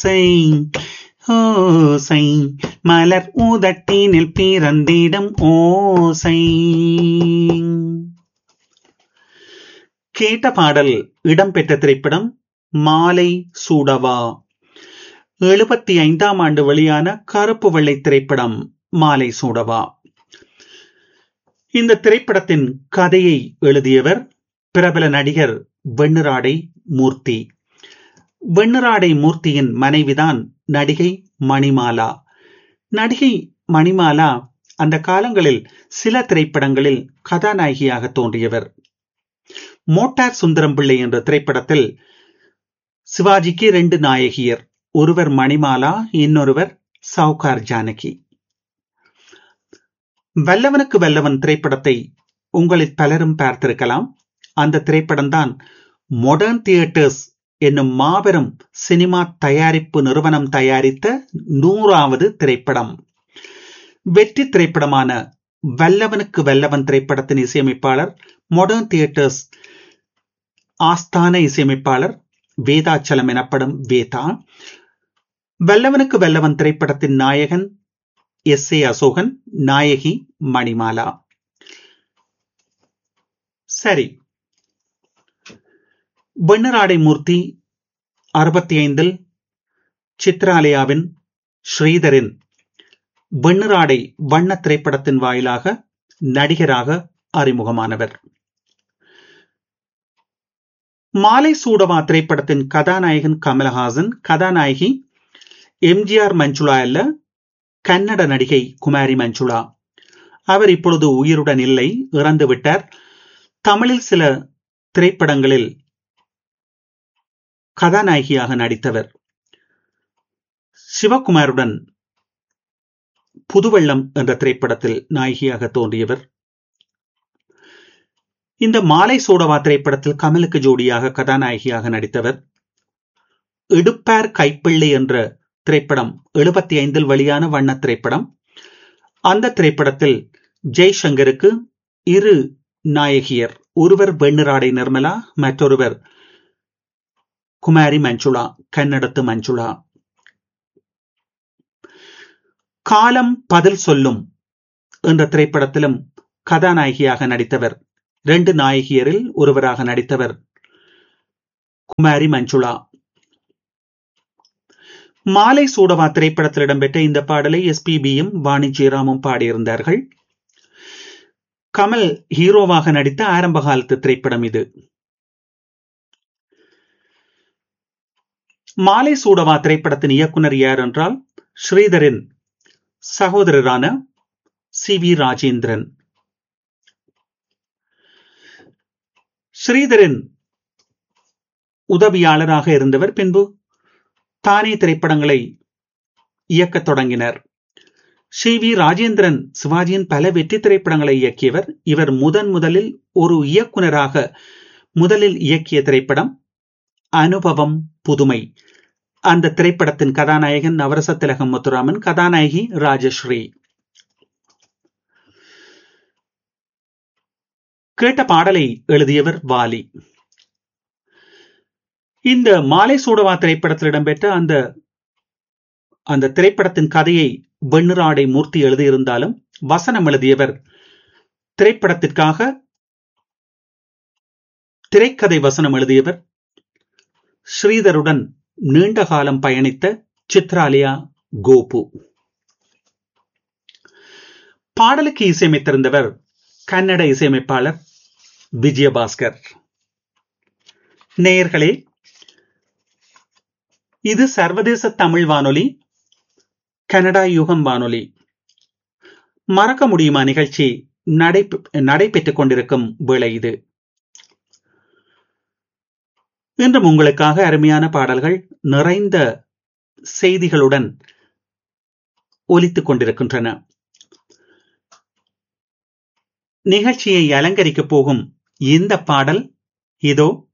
ஓசை ஓசை மலர் உதட்டினில் பிறந்திடும் ஓசை கேட்ட பாடல் இடம்பெற்ற திரைப்படம் மாலை சூடவா எழுபத்தி ஐந்தாம் ஆண்டு வெளியான கருப்பு வெள்ளை திரைப்படம் மாலை சூடவா இந்த திரைப்படத்தின் கதையை எழுதியவர் பிரபல நடிகர் வெண்ணிராடை மூர்த்தி வெண்ணிராடை மூர்த்தியின் மனைவிதான் நடிகை மணிமாலா நடிகை மணிமாலா அந்த காலங்களில் சில திரைப்படங்களில் கதாநாயகியாக தோன்றியவர் மோட்டார் சுந்தரம் பிள்ளை என்ற திரைப்படத்தில் சிவாஜிக்கு ரெண்டு நாயகியர் ஒருவர் மணிமாலா இன்னொருவர் சவுகார் ஜானகி வல்லவனுக்கு வல்லவன் திரைப்படத்தை உங்களில் பலரும் பார்த்திருக்கலாம் அந்த திரைப்படம்தான் மொடர்ன் தியேட்டர்ஸ் என்னும் மாபெரும் சினிமா தயாரிப்பு நிறுவனம் தயாரித்த நூறாவது திரைப்படம் வெற்றி திரைப்படமான வல்லவனுக்கு வல்லவன் திரைப்படத்தின் இசையமைப்பாளர் மொடர்ன் தியேட்டர்ஸ் ஆஸ்தான இசையமைப்பாளர் வேதாச்சலம் எனப்படும் வேதா வல்லவனுக்கு வல்லவன் திரைப்படத்தின் நாயகன் எஸ் ஏ அசோகன் நாயகி மணிமாலா சரி வெண்ணராடை மூர்த்தி அறுபத்தி ஐந்தில் சித்ராலயாவின் ஸ்ரீதரின் வெண்ணராடை வண்ண திரைப்படத்தின் வாயிலாக நடிகராக அறிமுகமானவர் மாலை சூடவா திரைப்படத்தின் கதாநாயகன் கமலஹாசன் கதாநாயகி எம்ஜிஆர் மஞ்சுளா அல்ல கன்னட நடிகை குமாரி மஞ்சுளா அவர் இப்பொழுது உயிருடன் இல்லை இறந்து விட்டார் தமிழில் சில திரைப்படங்களில் கதாநாயகியாக நடித்தவர் சிவகுமாருடன் புதுவெள்ளம் என்ற திரைப்படத்தில் நாயகியாக தோன்றியவர் இந்த மாலை சோடவா திரைப்படத்தில் கமலுக்கு ஜோடியாக கதாநாயகியாக நடித்தவர் இடுப்பார் கைப்பிள்ளை என்ற திரைப்படம் எழுபத்தி ஐந்தில் வெளியான வண்ண திரைப்படம் அந்த திரைப்படத்தில் ஜெய்சங்கருக்கு இரு நாயகியர் ஒருவர் வெண்ணிராடை நிர்மலா மற்றொருவர் குமாரி மஞ்சுளா கன்னடத்து மஞ்சுளா காலம் பதில் சொல்லும் என்ற திரைப்படத்திலும் கதாநாயகியாக நடித்தவர் ரெண்டு நாயகியரில் ஒருவராக நடித்தவர் குமாரி மஞ்சுளா மாலை சூடவா திரைப்படத்தில் இடம்பெற்ற இந்த பாடலை எஸ்பிபியும் வாணி ஜெயராமும் பாடியிருந்தார்கள் கமல் ஹீரோவாக நடித்த ஆரம்ப காலத்து திரைப்படம் இது மாலை சூடவா திரைப்படத்தின் இயக்குனர் யார் என்றால் ஸ்ரீதரின் சகோதரரான சி வி ராஜேந்திரன் ஸ்ரீதரின் உதவியாளராக இருந்தவர் பின்பு தானே திரைப்படங்களை இயக்கத் தொடங்கினர் சி வி ராஜேந்திரன் சிவாஜியின் பல வெற்றி திரைப்படங்களை இயக்கியவர் இவர் முதன் முதலில் ஒரு இயக்குனராக முதலில் இயக்கிய திரைப்படம் அனுபவம் புதுமை அந்த திரைப்படத்தின் கதாநாயகன் நவரச திலகம் முத்துராமன் கதாநாயகி ராஜஸ்ரீ கேட்ட பாடலை எழுதியவர் வாலி இந்த மாலை சூடவா திரைப்படத்தில் இடம்பெற்ற அந்த அந்த திரைப்படத்தின் கதையை வெண்ணிராடை மூர்த்தி எழுதியிருந்தாலும் வசனம் எழுதியவர் திரைப்படத்திற்காக திரைக்கதை வசனம் எழுதியவர் ஸ்ரீதருடன் நீண்ட காலம் பயணித்த சித்ராலியா கோபு பாடலுக்கு இசையமைத்திருந்தவர் கன்னட இசையமைப்பாளர் விஜயபாஸ்கர் நேயர்களே இது சர்வதேச தமிழ் வானொலி கனடா யுகம் வானொலி மறக்க முடியுமா நிகழ்ச்சி நடை நடைபெற்றுக் கொண்டிருக்கும் வேளை இது இன்றும் உங்களுக்காக அருமையான பாடல்கள் நிறைந்த செய்திகளுடன் ஒலித்துக் கொண்டிருக்கின்றன நிகழ்ச்சியை அலங்கரிக்கப் போகும் இந்த பாடல் இதோ